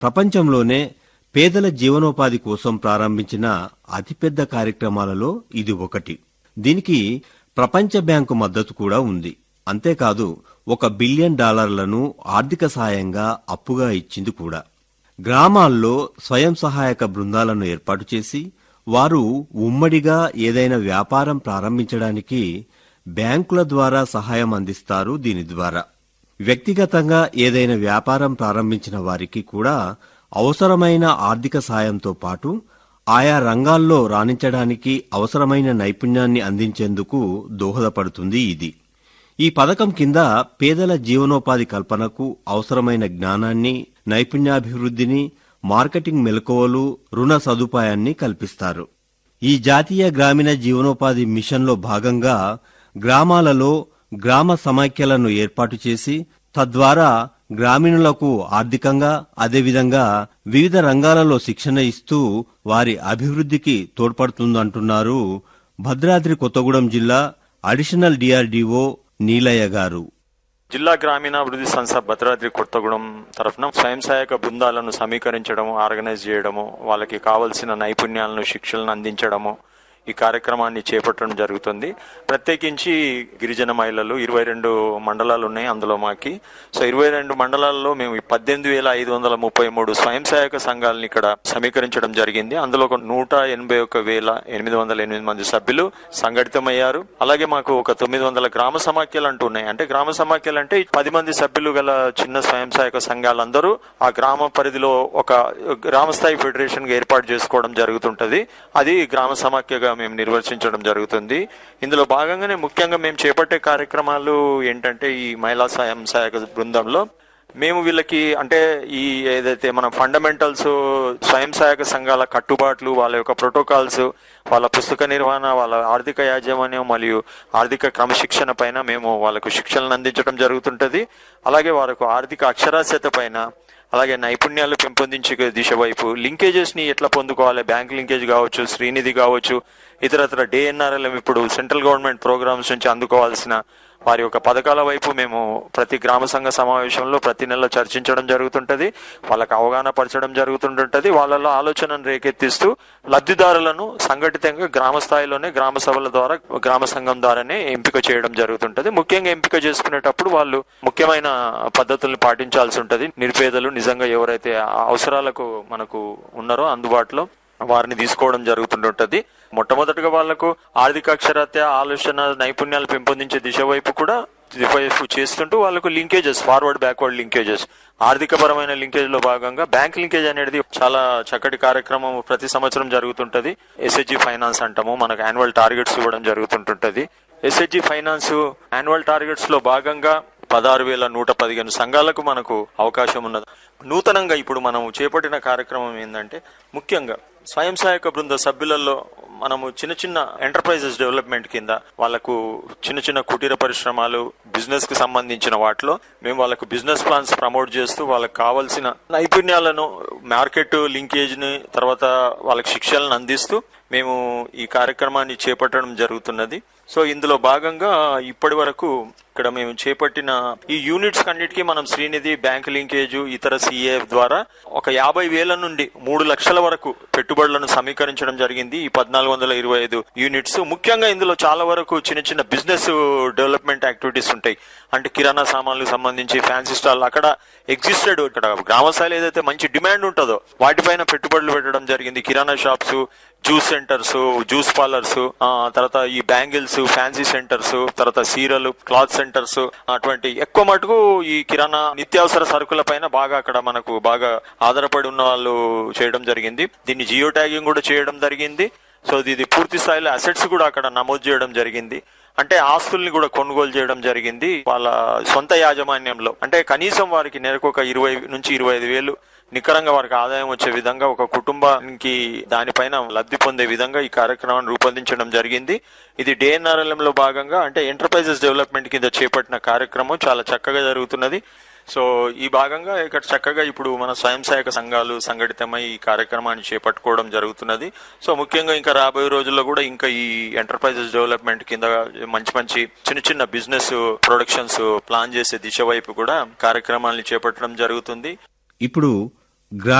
ప్రపంచంలోనే పేదల జీవనోపాధి కోసం ప్రారంభించిన అతిపెద్ద కార్యక్రమాలలో ఇది ఒకటి దీనికి ప్రపంచ బ్యాంకు మద్దతు కూడా ఉంది అంతేకాదు ఒక బిలియన్ డాలర్లను ఆర్థిక సాయంగా అప్పుగా ఇచ్చింది కూడా గ్రామాల్లో స్వయం సహాయక బృందాలను ఏర్పాటు చేసి వారు ఉమ్మడిగా ఏదైనా వ్యాపారం ప్రారంభించడానికి బ్యాంకుల ద్వారా సహాయం అందిస్తారు దీని ద్వారా వ్యక్తిగతంగా ఏదైనా వ్యాపారం ప్రారంభించిన వారికి కూడా అవసరమైన ఆర్థిక సాయంతో పాటు ఆయా రంగాల్లో రాణించడానికి అవసరమైన నైపుణ్యాన్ని అందించేందుకు దోహదపడుతుంది ఇది ఈ పథకం కింద పేదల జీవనోపాధి కల్పనకు అవసరమైన జ్ఞానాన్ని నైపుణ్యాభివృద్ధిని మార్కెటింగ్ మెలకువలు రుణ సదుపాయాన్ని కల్పిస్తారు ఈ జాతీయ గ్రామీణ జీవనోపాధి మిషన్లో భాగంగా గ్రామాలలో గ్రామ సమైక్యలను ఏర్పాటు చేసి తద్వారా గ్రామీణులకు ఆర్థికంగా అదేవిధంగా వివిధ రంగాలలో శిక్షణ ఇస్తూ వారి అభివృద్ధికి తోడ్పడుతుందంటున్నారు భద్రాద్రి కొత్తగూడెం జిల్లా అడిషనల్ డిఆర్డీఓ నీలయ్య గారు జిల్లా గ్రామీణాభివృద్ధి సంస్థ భద్రాద్రి కొత్తగూడెం తరఫున స్వయం సహాయక బృందాలను సమీకరించడము ఆర్గనైజ్ చేయడము వాళ్ళకి కావలసిన నైపుణ్యాలను శిక్షలను అందించడము ఈ కార్యక్రమాన్ని చేపట్టడం జరుగుతుంది ప్రత్యేకించి గిరిజన మహిళలు ఇరవై రెండు మండలాలు ఉన్నాయి అందులో మాకి సో ఇరవై రెండు మండలాల్లో మేము ఈ పద్దెనిమిది వేల ఐదు వందల ముప్పై మూడు స్వయం సహాయక సంఘాలను ఇక్కడ సమీకరించడం జరిగింది అందులో ఒక నూట ఎనభై ఒక వేల ఎనిమిది వందల ఎనిమిది మంది సభ్యులు సంఘటితమయ్యారు అలాగే మాకు ఒక తొమ్మిది వందల గ్రామ సమాఖ్యలు అంటూ ఉన్నాయి అంటే గ్రామ సమాఖ్యలు అంటే పది మంది సభ్యులు గల చిన్న స్వయం సహాయక సంఘాలందరూ ఆ గ్రామ పరిధిలో ఒక గ్రామ స్థాయి ఫెడరేషన్ గా ఏర్పాటు చేసుకోవడం జరుగుతుంటది అది గ్రామ సమాఖ్యగా మేము నిర్వచించడం జరుగుతుంది ఇందులో భాగంగానే ముఖ్యంగా మేము చేపట్టే కార్యక్రమాలు ఏంటంటే ఈ మహిళా స్వయం సహాయక బృందంలో మేము వీళ్ళకి అంటే ఈ ఏదైతే మన ఫండమెంటల్స్ స్వయం సహాయక సంఘాల కట్టుబాట్లు వాళ్ళ యొక్క ప్రోటోకాల్స్ వాళ్ళ పుస్తక నిర్వహణ వాళ్ళ ఆర్థిక యాజమాన్యం మరియు ఆర్థిక క్రమశిక్షణ పైన మేము వాళ్ళకు శిక్షణలు అందించడం జరుగుతుంటది అలాగే వాళ్ళకు ఆర్థిక అక్షరాస్యత పైన అలాగే నైపుణ్యాలు పెంపొందించే దిశ వైపు లింకేజెస్ ని ఎట్లా పొందుకోవాలి బ్యాంక్ లింకేజ్ కావచ్చు శ్రీనిధి కావచ్చు ఇతరత్ర డిఎన్ఆర్ఎల్ఎం ఇప్పుడు సెంట్రల్ గవర్నమెంట్ ప్రోగ్రామ్స్ నుంచి అందుకోవాల్సిన వారి యొక్క పథకాల వైపు మేము ప్రతి గ్రామ సంఘ సమావేశంలో ప్రతి నెల చర్చించడం జరుగుతుంటది వాళ్ళకి అవగాహన పరచడం జరుగుతుంటుంటది వాళ్ళలో ఆలోచనను రేకెత్తిస్తూ లబ్ధిదారులను సంఘటితంగా గ్రామ స్థాయిలోనే గ్రామ సభల ద్వారా గ్రామ సంఘం ద్వారానే ఎంపిక చేయడం జరుగుతుంటది ముఖ్యంగా ఎంపిక చేసుకునేటప్పుడు వాళ్ళు ముఖ్యమైన పద్ధతుల్ని పాటించాల్సి ఉంటది నిరుపేదలు నిజంగా ఎవరైతే ఆ అవసరాలకు మనకు ఉన్నారో అందుబాటులో వారిని తీసుకోవడం జరుగుతుంటుంటది మొట్టమొదటిగా వాళ్లకు ఆర్థిక అక్షరాత్య ఆలోచన నైపుణ్యాలు పెంపొందించే దిశ వైపు కూడా వైపు చేస్తుంటూ వాళ్ళకు లింకేజెస్ ఫార్వర్డ్ బ్యాక్వర్డ్ లింకేజెస్ ఆర్థిక పరమైన లింకేజ్ లో భాగంగా బ్యాంక్ లింకేజ్ అనేది చాలా చక్కటి కార్యక్రమం ప్రతి సంవత్సరం జరుగుతుంటది ఎస్హెచ్జి ఫైనాన్స్ అంటాము మనకు యాన్యువల్ టార్గెట్స్ ఇవ్వడం జరుగుతుంటుంటది ఎస్హెచ్జి ఫైనాన్స్ యాన్యువల్ టార్గెట్స్ లో భాగంగా పదహారు వేల నూట పదిహేను సంఘాలకు మనకు అవకాశం ఉన్నది నూతనంగా ఇప్పుడు మనం చేపట్టిన కార్యక్రమం ఏంటంటే ముఖ్యంగా స్వయం సహాయక బృంద సభ్యులలో మనము చిన్న చిన్న ఎంటర్ప్రైజెస్ డెవలప్మెంట్ కింద వాళ్ళకు చిన్న చిన్న కుటీర పరిశ్రమలు బిజినెస్ కి సంబంధించిన వాటిలో మేము వాళ్ళకు బిజినెస్ ప్లాన్స్ ప్రమోట్ చేస్తూ వాళ్ళకి కావాల్సిన నైపుణ్యాలను మార్కెట్ లింకేజ్ ని తర్వాత వాళ్ళకి శిక్షలను అందిస్తూ మేము ఈ కార్యక్రమాన్ని చేపట్టడం జరుగుతున్నది సో ఇందులో భాగంగా ఇప్పటి వరకు ఇక్కడ మేము చేపట్టిన ఈ యూనిట్స్ అన్నిటికీ మనం శ్రీనిధి బ్యాంక్ లింకేజ్ ఇతర సిఏ ద్వారా ఒక యాభై వేల నుండి మూడు లక్షల వరకు పెట్టుబడులను సమీకరించడం జరిగింది ఈ పద్నాలుగు వందల ఇరవై ఐదు యూనిట్స్ ముఖ్యంగా ఇందులో చాలా వరకు చిన్న చిన్న బిజినెస్ డెవలప్మెంట్ యాక్టివిటీస్ ఉంటాయి అంటే కిరాణా సామాన్లకు సంబంధించి ఫ్యాన్సీ స్టాల్ అక్కడ ఎగ్జిస్టెడ్ ఇక్కడ గ్రామ స్థాయిలో ఏదైతే మంచి డిమాండ్ ఉంటుందో వాటిపైన పెట్టుబడులు పెట్టడం జరిగింది kirana shops juice centres juice parlours తర్వాత ఈ బ్యాంగిల్స్ ఫ్యాన్సీ సెంటర్స్ తర్వాత సీరలు క్లాత్ సెంటర్స్ అటువంటి ఎక్కువ మటుకు ఈ కిరాణా నిత్యావసర సరుకుల పైన బాగా అక్కడ మనకు బాగా ఆధారపడి ఉన్న వాళ్ళు చేయడం జరిగింది దీన్ని జియో ట్యాగింగ్ కూడా చేయడం జరిగింది సో ఇది పూర్తి స్థాయిలో అసెట్స్ కూడా అక్కడ నమోదు చేయడం జరిగింది అంటే ఆస్తుల్ని కూడా కొనుగోలు చేయడం జరిగింది వాళ్ళ సొంత యాజమాన్యంలో అంటే కనీసం వారికి నెలకు ఒక ఇరవై నుంచి ఇరవై ఐదు వేలు నికరంగా వారికి ఆదాయం వచ్చే విధంగా ఒక కుటుంబానికి దానిపైన లబ్ధి పొందే విధంగా ఈ కార్యక్రమాన్ని రూపొందించడం జరిగింది ఇది డిఎన్ఆర్ఎల్ఎం లో భాగంగా అంటే ఎంటర్ప్రైజెస్ డెవలప్మెంట్ కింద చేపట్టిన కార్యక్రమం చాలా చక్కగా జరుగుతున్నది సో ఈ భాగంగా ఇక్కడ చక్కగా ఇప్పుడు మన స్వయం సహాయక సంఘాలు సంఘటితమై ఈ కార్యక్రమాన్ని చేపట్టుకోవడం జరుగుతున్నది సో ముఖ్యంగా ఇంకా రాబోయే రోజుల్లో కూడా ఇంకా ఈ ఎంటర్ప్రైజెస్ డెవలప్మెంట్ కింద మంచి మంచి చిన్న చిన్న బిజినెస్ ప్రొడక్షన్స్ ప్లాన్ చేసే దిశ వైపు కూడా కార్యక్రమాలను చేపట్టడం జరుగుతుంది ఇప్పుడు